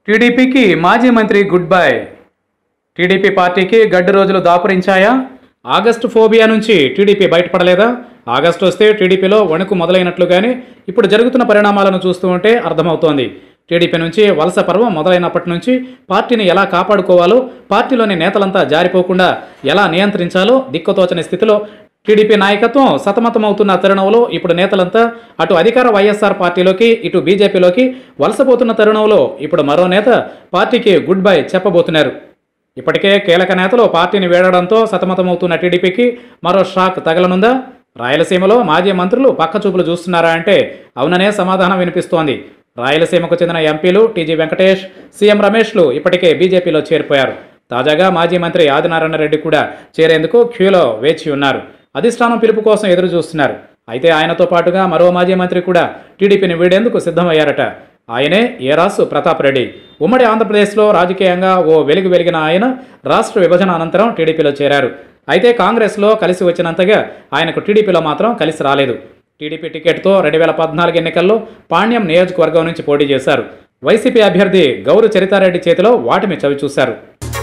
టీడీపీకి మాజీ మంత్రి గుడ్ బై టీడీపీ పార్టీకి గడ్డు రోజులు దాపురించాయా ఆగస్టు ఫోబియా నుంచి టీడీపీ బయటపడలేదా ఆగస్టు వస్తే టీడీపీలో వణుకు మొదలైనట్లుగానే ఇప్పుడు జరుగుతున్న పరిణామాలను చూస్తూ ఉంటే అర్థమవుతోంది టీడీపీ నుంచి వలస పర్వం మొదలైనప్పటి నుంచి పార్టీని ఎలా కాపాడుకోవాలో పార్టీలోని నేతలంతా జారిపోకుండా ఎలా నియంత్రించాలో దిక్కుతోచని స్థితిలో టీడీపీ నాయకత్వం సతమతమవుతున్న తరుణంలో ఇప్పుడు నేతలంతా అటు అధికార వైఎస్ఆర్ పార్టీలోకి ఇటు బీజేపీలోకి వలసపోతున్న తరుణంలో ఇప్పుడు మరో నేత పార్టీకి గుడ్ బై చెప్పబోతున్నారు ఇప్పటికే కీలక నేతలు పార్టీని వీడడంతో సతమతమవుతున్న టీడీపీకి మరో షాక్ తగలనుందా రాయలసీమలో మాజీ మంత్రులు పక్కచూపులు చూస్తున్నారా అంటే అవుననే సమాధానం వినిపిస్తోంది రాయలసీమకు చెందిన ఎంపీలు టీజీ వెంకటేష్ సీఎం రమేష్లు ఇప్పటికే బీజేపీలో చేరిపోయారు తాజాగా మాజీ మంత్రి ఆదినారాయణ రెడ్డి కూడా చేరేందుకు క్యూలో వేచి ఉన్నారు అధిష్టానం పిలుపు కోసం ఎదురు చూస్తున్నారు అయితే ఆయనతో పాటుగా మరో మాజీ మంత్రి కూడా టీడీపీని వీడేందుకు సిద్ధమయ్యారట ఆయనే ఏరాసు ప్రతాప్ రెడ్డి ఉమ్మడి ఆంధ్రప్రదేశ్లో రాజకీయంగా ఓ వెలుగు వెలిగిన ఆయన రాష్ట్ర విభజన అనంతరం టీడీపీలో చేరారు అయితే కాంగ్రెస్లో కలిసి వచ్చినంతగా ఆయనకు టీడీపీలో మాత్రం కలిసి రాలేదు టీడీపీ టికెట్తో రెండు వేల పద్నాలుగు ఎన్నికల్లో పాణ్యం నియోజకవర్గం నుంచి పోటీ చేశారు వైసీపీ అభ్యర్థి గౌరు చరితారెడ్డి చేతిలో వాటిని చవిచూశారు